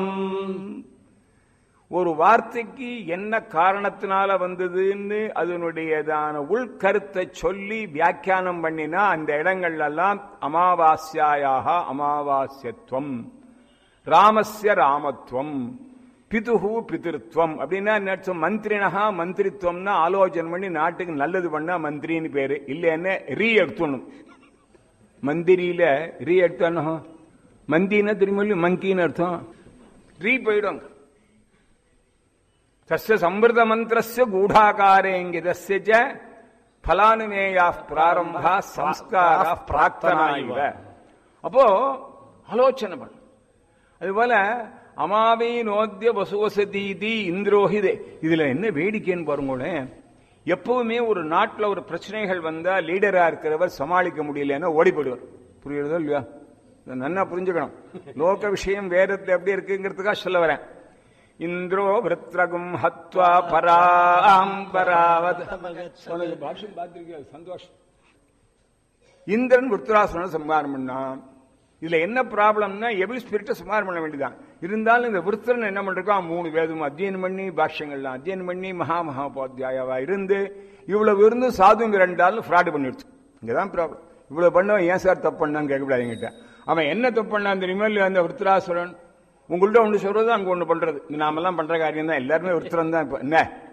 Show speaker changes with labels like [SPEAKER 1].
[SPEAKER 1] ஒரு வார்த்தைக்கு என்ன காரணத்தினால வந்ததுன்னு அதனுடையதான உள்கருத்தை சொல்லி வியாக்கியானம் பண்ணினா அந்த இடங்கள்ல எல்லாம் அமாவாஸ்யாயாக அமாவாஸ்யத்துவம் ராமஸ்ய ராமத்துவம் பிதுகு பிதிருத்வம் அப்படின்னா என்ன அர்த்தம்? மந்திரினஹா மந்திரித்துவம்னா ஆலோசனை பண்ணி நாட்டுக்கு நல்லது பண்ணா மந்திரின்னு பேரு இல்லைன்னா ரீ எடுத்துணும் மந்திரியில ரீ எடுத்தானோ மந்தினா திரும்ப மங்கின்னு அர்த்தம் ரீ போயிடும் தஸ்ய சம்பிரத மந்திரஸ்ய கூடாகாரேங்கிதஸ்ய ச பலானுமேயா பிராரம்பா சம்ஸ்கார பிரார்த்தனா இவ அப்போ ஆலோசனை பண்ணு அதுபோல அமாவை நோத்திய வசுவசதீதி இந்திரோஹிதே இதுல என்ன வேடிக்கைன்னு பாருங்களேன் எப்பவுமே ஒரு நாட்டுல ஒரு பிரச்சனைகள் வந்தா லீடரா இருக்கிறவர் சமாளிக்க முடியலன்னா ஓடி போயிடுவார் புரியுறதோ இல்லையா இதை நன்னா புரிஞ்சுக்கணும் லோக விஷயம் வேதத்துல எப்படி இருக்குங்கிறதுக்காக சொல்ல வரேன் இந்திரோ விருத்ரகும் ஹத்வா பராம் பராவத் உனக்கு பாஷ்யம் பார்த்திருக்கியா சந்தோஷம் இந்திரன் விருத்ராசுரனை சம்ஹாரம் பண்ணான் இதுல என்ன ப்ராப்ளம்னா எவில் ஸ்பிரிட்டை சம்ஹாரம் பண்ண வேண்டியதான் இருந்தாலும் இந்த விருத்தரன் என்ன பண்றான் மூணு வேதம் அத்தியனம் பண்ணி பாஷ்யங்கள்லாம் அத்தியனம் பண்ணி மகா மகாபோத்தியாயவா இருந்து இவ்வளவு இருந்து சாதுங்க ரெண்டாலும் ஃப்ராடு பண்ணிடுச்சு இங்கதான் ப்ராப்ளம் இவ்வளவு பண்ணவன் ஏன் சார் தப்பு பண்ணான்னு கேட்கக்கூடாது என்கிட்ட அவன் என்ன தப்பு பண்ணான் தெரியுமா இல்லையா அந்த விருத்தராசுரன் உங்கள்ட்ட ஒன்று சொல்றது அங்க ஒண்ணு பண்றது இது நாமெல்லாம் பண்ற காரியம் தான் எல்லாருமே விருத்தரம் தான் இப்ப என்ன